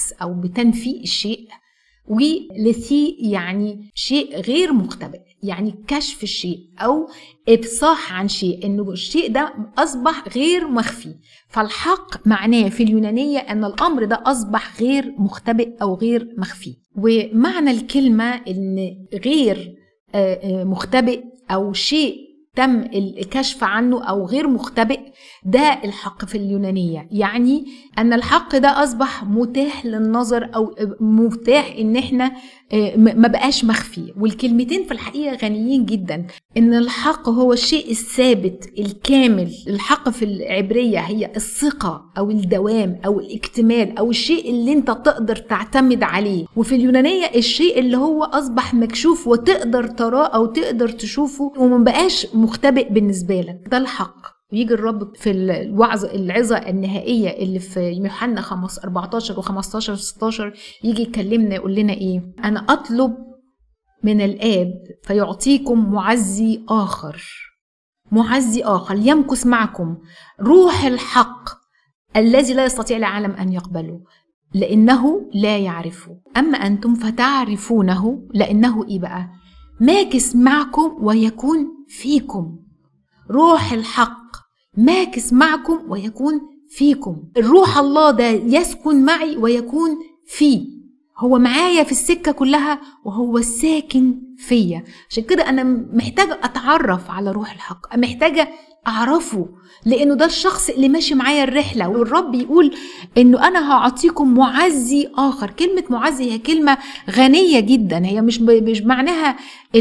بالعكس او بتنفي الشيء ولثي يعني شيء غير مختبئ يعني كشف الشيء او افصاح عن شيء انه الشيء ده اصبح غير مخفي فالحق معناه في اليونانيه ان الامر ده اصبح غير مختبئ او غير مخفي ومعنى الكلمه ان غير مختبئ او شيء تم الكشف عنه او غير مختبئ ده الحق في اليونانيه يعني ان الحق ده اصبح متاح للنظر او متاح ان احنا ما بقاش مخفي والكلمتين في الحقيقه غنيين جدا ان الحق هو الشيء الثابت الكامل الحق في العبريه هي الثقه او الدوام او الاكتمال او الشيء اللي انت تقدر تعتمد عليه وفي اليونانيه الشيء اللي هو اصبح مكشوف وتقدر تراه او تقدر تشوفه وما بقاش مختبئ بالنسبه لك ده الحق ويجي الرب في الوعظ العظة النهائية اللي في يوحنا 5 14 و15 و16 يجي يكلمنا يقول لنا ايه انا اطلب من الاب فيعطيكم معزي اخر معزي اخر يمكث معكم روح الحق الذي لا يستطيع العالم ان يقبله لانه لا يعرفه اما انتم فتعرفونه لانه ايه بقى ماكس معكم ويكون فيكم روح الحق ماكس معكم ويكون فيكم الروح الله ده يسكن معي ويكون فيه هو معايا في السكة كلها وهو ساكن فيا عشان كده أنا محتاجة أتعرف على روح الحق محتاجة أعرفه لأنه ده الشخص اللي ماشي معايا الرحلة والرب يقول إنه أنا هعطيكم معزي آخر كلمة معزي هي كلمة غنية جدا هي مش مش معناها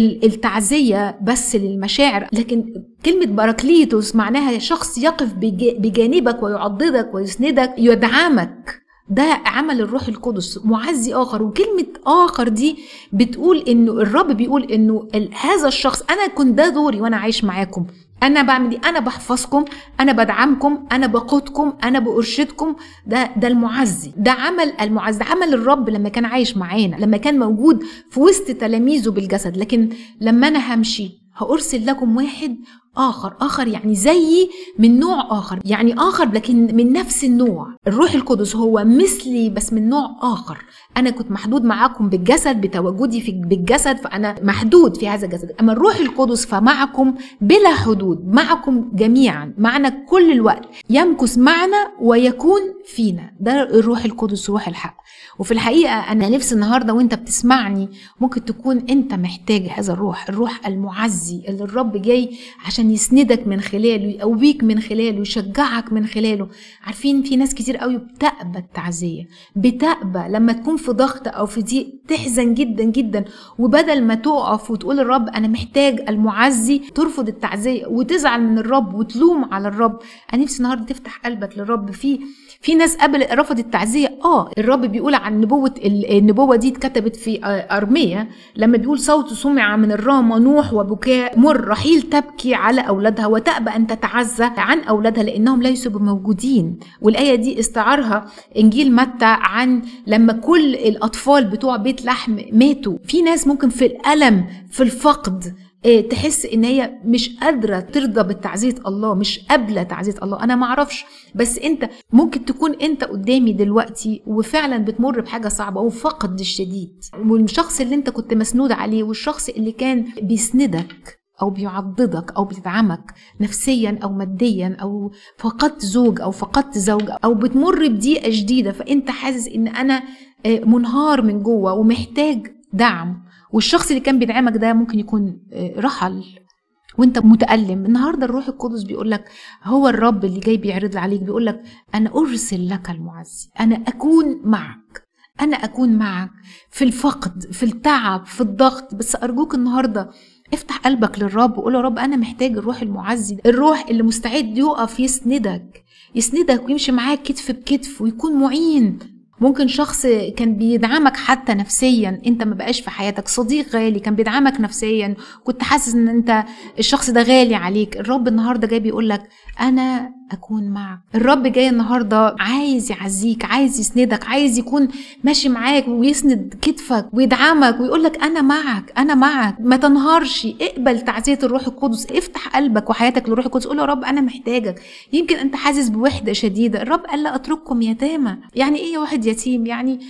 التعزية بس للمشاعر لكن كلمة باراكليتوس معناها شخص يقف بجانبك ويعضدك ويسندك يدعمك ده عمل الروح القدس معزي اخر وكلمه اخر دي بتقول انه الرب بيقول انه هذا الشخص انا كنت ده دوري وانا عايش معاكم انا بعمل ايه انا بحفظكم انا بدعمكم انا بقودكم انا بارشدكم ده ده المعزي ده عمل المعزي عمل الرب لما كان عايش معانا لما كان موجود في وسط تلاميذه بالجسد لكن لما انا همشي هارسل لكم واحد آخر آخر يعني زيي من نوع آخر يعني آخر لكن من نفس النوع الروح القدس هو مثلي بس من نوع آخر أنا كنت محدود معاكم بالجسد بتواجدي في بالجسد فأنا محدود في هذا الجسد أما الروح القدس فمعكم بلا حدود معكم جميعا معنا كل الوقت يمكث معنا ويكون فينا ده الروح القدس روح الحق وفي الحقيقة أنا نفسي النهاردة وأنت بتسمعني ممكن تكون أنت محتاج هذا الروح الروح المعزي اللي الرب جاي عشان يسندك من خلاله يقويك من خلاله يشجعك من خلاله عارفين في ناس كتير قوي بتقبى التعزية بتقبى لما تكون في ضغط أو في ضيق تحزن جدا جدا وبدل ما تقف وتقول الرب أنا محتاج المعزي ترفض التعزية وتزعل من الرب وتلوم على الرب أنا نفسي النهاردة تفتح قلبك للرب في في ناس قبل رفضت التعزية اه الرب بيقول عن نبوة النبوة دي اتكتبت في أرمية لما بيقول صوت سمع من الرامة نوح وبكاء مر رحيل تبكي على أولادها وتأبى أن تتعزى عن أولادها لأنهم ليسوا بموجودين والآية دي استعارها إنجيل متى عن لما كل الأطفال بتوع بيت لحم ماتوا في ناس ممكن في الألم في الفقد تحس ان هي مش قادره ترضى بتعزيه الله مش قابله تعزيه الله انا ما اعرفش بس انت ممكن تكون انت قدامي دلوقتي وفعلا بتمر بحاجه صعبه وفقد الشديد والشخص اللي انت كنت مسنود عليه والشخص اللي كان بيسندك او بيعضدك او بيدعمك نفسيا او ماديا او فقدت زوج او فقدت زوجة او بتمر بضيقه شديده فانت حاسس ان انا منهار من جوه ومحتاج دعم والشخص اللي كان بيدعمك ده ممكن يكون رحل وانت متألم النهارده الروح القدس بيقول لك هو الرب اللي جاي بيعرض عليك بيقول لك انا ارسل لك المعزي انا اكون معك انا اكون معك في الفقد في التعب في الضغط بس ارجوك النهارده افتح قلبك للرب وقول يا رب انا محتاج الروح المعزي الروح اللي مستعد يقف يسندك يسندك ويمشي معاك كتف بكتف ويكون معين ممكن شخص كان بيدعمك حتى نفسيا انت ما بقاش في حياتك صديق غالي كان بيدعمك نفسيا كنت حاسس ان انت الشخص ده غالي عليك الرب النهارده جاي بيقول لك انا اكون معك الرب جاي النهارده عايز يعزيك عايز يسندك عايز يكون ماشي معاك ويسند كتفك ويدعمك ويقول لك انا معك انا معك ما تنهارش اقبل تعزيه الروح القدس افتح قلبك وحياتك للروح القدس قول يا رب انا محتاجك يمكن انت حاسس بوحده شديده الرب قال لا اترككم يتامى يعني ايه واحد يتيم يعني